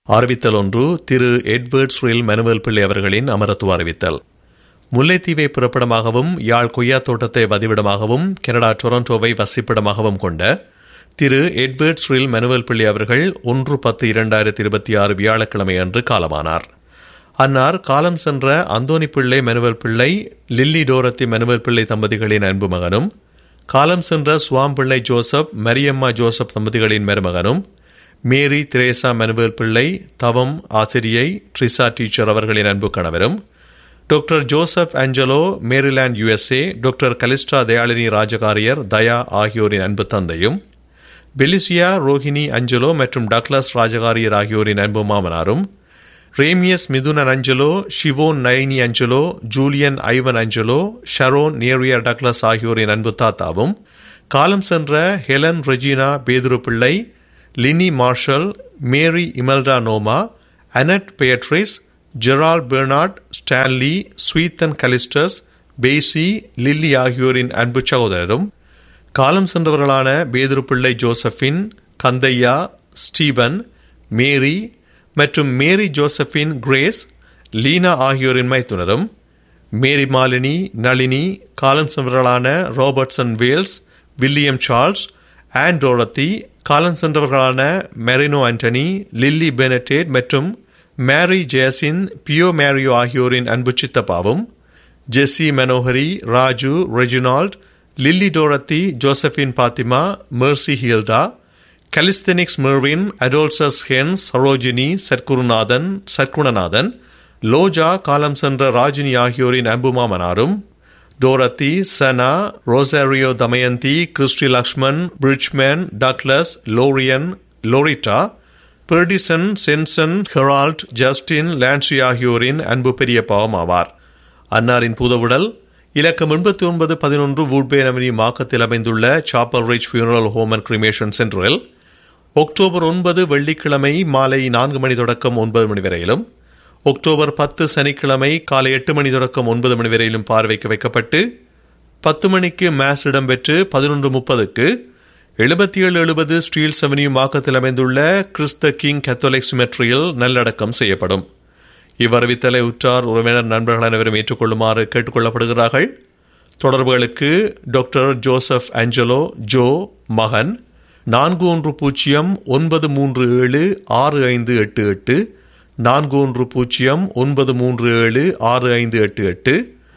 அறிவித்தல் ஒன்று திரு Edward ஸ்ரில் manual பிள்ளை அவர்களின் அமரத்துவ அறிவித்தல் முல்லைத்தீவை பிறப்பிடமாகவும் யாழ் கொய்யா தோட்டத்தை வதிவிடமாகவும் கனடா டொரண்டோவை வசிப்பிடமாகவும் கொண்ட திரு எட்வர்ட் ஸ்ரில் மனுவல் பிள்ளை அவர்கள் ஒன்று பத்து இரண்டாயிரத்தி இருபத்தி ஆறு வியாழக்கிழமை அன்று காலமானார் அன்னார் காலம் சென்ற அந்தோனி பிள்ளை மனுவல் பிள்ளை லில்லி டோரத்தி மனுவல் பிள்ளை தம்பதிகளின் அன்பு மகனும் காலம் சென்ற சுவாம் பிள்ளை ஜோசப் மரியம்மா ஜோசப் தம்பதிகளின் மருமகனும் மேரி திரேசா மனுவல் பிள்ளை தவம் ஆசிரியை ட்ரிசா டீச்சர் அவர்களின் அன்பு கணவரும் doctor Joseph Angelo Maryland USA doctor Calista Dayalini Rajakariyar Daya ஆகியோரின் அன்பு தந்தையும் பெலிசியா ரோஹினி அஞ்சலோ மற்றும் டக்ளஸ் ராஜகாரியர் ஆகியோரின் அன்பு மாமனாரும் Remius Mithunan Angelo Siobhan Nayani Angelo Julian Ivan Angelo Sharon Neria Douglas ஆகியோரின் அன்பு தாத்தாவும் காலம் சென்ற Helen Regina Pethuru Pillai Lini Marshall Mary Imelda நோமா Annette Patrice Gerald Bernard Stanley ஸ்வீத்தன் கலிஸ்டஸ் பேசி லில்லி ஆகியோரின் அன்பு சகோதரரும் காலம் சென்றவர்களான பேதுரு பிள்ளை ஜோசப்பின் கந்தையா ஸ்டீவன் மேரி மற்றும் மேரி ஜோசப்பின் கிரேஸ் லீனா ஆகியோரின் மைத்துனரும் மேரி மாலினி நளினி காலம் சென்றவர்களான Robertson Wales William Charles Anne Dorothy காலம் சென்றவர்களான மெரினோ ஆண்டனி லில்லி பெனடேட் மற்றும் மேரி ஜெயசின் பியோ மேரியோ ஆகியோரின் அன்பு சித்தப்பாவும் Jessie Manohari Raju Reginald Lily Dorothy Josephine Fatima Mercy Hilda கலிஸ்தெனிக்ஸ் மெர்வின் அடோல்சஸ் ஹென் சரோஜினி சர்க்குருநாதன் சர்க்குணநாதன் லோஜா காலம் சென்ற ராஜினி ஆகியோரின் அன்புமாமனாரும் Dorothy Sana Rosario Damayanthi Christy Lakshman Bridgeman Douglas Lorian Loretta பெர்டிசன் சென்சன் ஹெரால்ட் ஜஸ்டின் லான்சி ஆகியோரின் அன்பு பெரிய பாவம் ஆவார் அன்னாரின் பூதவுடல் இலக்கம் எண்பத்தி ஒன்பது பதினொன்று வூட்பேன் அவனி மாக்கத்தில் அமைந்துள்ள Chapel Ridge Funeral Home and Cremation சென்டரில் அக்டோபர் ஒன்பது வெள்ளிக்கிழமை மாலை நான்கு மணி தொடக்கம் ஒன்பது மணி வரையிலும் அக்டோபர் பத்து சனிக்கிழமை காலை எட்டு மணி தொடக்கம் ஒன்பது மணி வரையிலும் பார்வைக்கு வைக்கப்பட்டு பத்து மணிக்கு மேஸ் இடம்பெற்று பதினொன்று முப்பதுக்கு எழுபத்தி ஏழு எழுபது ஸ்டீல் செவனியூ மாக்கத்தில் அமைந்துள்ள கிறிஸ்த கிங் கத்தோலிக் சிமெட்ரியில் நல்லடக்கம் செய்யப்படும் இவ்வறிவித்தலை உற்றார் உறவினர் நண்பர்கள் அனைவரும் ஏற்றுக்கொள்ளுமாறு கேட்டுக்கொள்ளப்படுகிறார்கள் தொடர்புகளுக்கு டாக்டர் ஜோசப் ஆஞ்சலோ ஜோ மகன் நான்கு ஒன்று பூஜ்ஜியம் ஒன்பது மூன்று ஏழு ஆறு ஐந்து எட்டு எட்டு நான்கு ஒன்று பூஜ்ஜியம் ஒன்பது மூன்று ஏழு ஆறு ஐந்து எட்டு எட்டு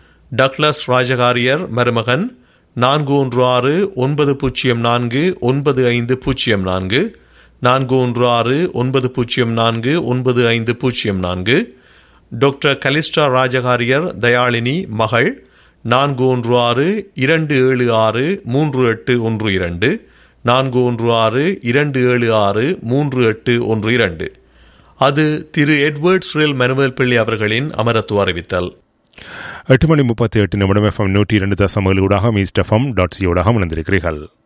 டக்ளஸ் ராஜகாரியர் மருமகன் நான்கு ஒன்று ஆறு ஒன்பது பூஜ்ஜியம் நான்கு ஒன்பது ஐந்து பூஜ்ஜியம் நான்கு நான்கு ஒன்று ஆறு ஒன்பது பூஜ்ஜியம் நான்கு ஒன்பது ஐந்து பூஜ்ஜியம் நான்கு டாக்டர் கலிஸ்டா ராஜகாரியர் தயாளினி மகள் நான்கு ஒன்று ஆறு இரண்டு ஏழு ஆறு மூன்று எட்டு ஒன்று இரண்டு நான்கு ஒன்று ஆறு இரண்டு ஏழு ஆறு மூன்று எட்டு ஒன்று இரண்டு அது திரு எட்வர்ட் ஸ்ரில் மனுவல் பிள்ளை அவர்களின் அமரத்துவ அறிவித்தல் எட்டு மணி முப்பத்தி எட்டு நிமிடம் எஃப்எம் நூற்றி இரண்டு தசம் ஏழு ஊடாக மீஸ்ட் எஃப்எம் டாட் சி ஊடாக இணைந்திருக்கிறீர்கள்